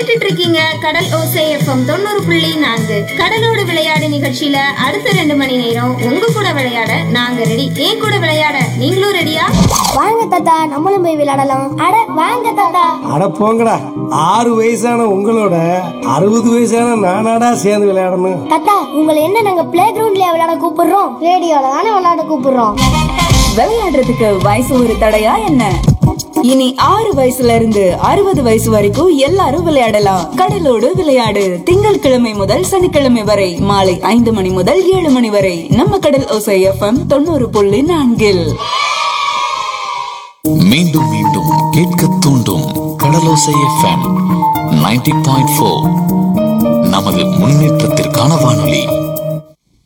கேட்டுட்டு இருக்கீங்க கடல் ஓசை எஃப்எம் தொண்ணூறு புள்ளி நான்கு கடலோடு விளையாடு நிகழ்ச்சியில அடுத்த ரெண்டு மணி நேரம் உங்க கூட விளையாட நாங்க ரெடி ஏன் கூட விளையாட நீங்களும் ரெடியா வாங்க தாத்தா நம்மளும் போய் விளையாடலாம் அட வாங்க தாத்தா அட போங்கடா ஆறு வயசான உங்களோட அறுபது வயசான நானாடா சேர்ந்து விளையாடணும் தாத்தா உங்களை என்ன நாங்க பிளே கிரவுண்ட்லயா விளையாட கூப்பிடுறோம் ரேடியோல தானே விளையாட கூப்பிடுறோம் விளையாடுறதுக்கு வயசு ஒரு தடையா என்ன இனி ஆறு வயசுல இருந்து அறுபது வயசு வரைக்கும் எல்லாரும் விளையாடலாம் கடலோடு விளையாடு திங்கள் கிழமை முதல் சனிக்கிழமை வரை மாலை ஐந்து மணி முதல் ஏழு மணி வரை நம்ம கடல் ஓசை எஃப்எம் தொண்ணூறு புள்ளி நான்கில் மீண்டும் மீண்டும் கேட்க தூண்டும் Kadalosai FM ninety point four நமது முன்னேற்றத்திற்கான வானொலி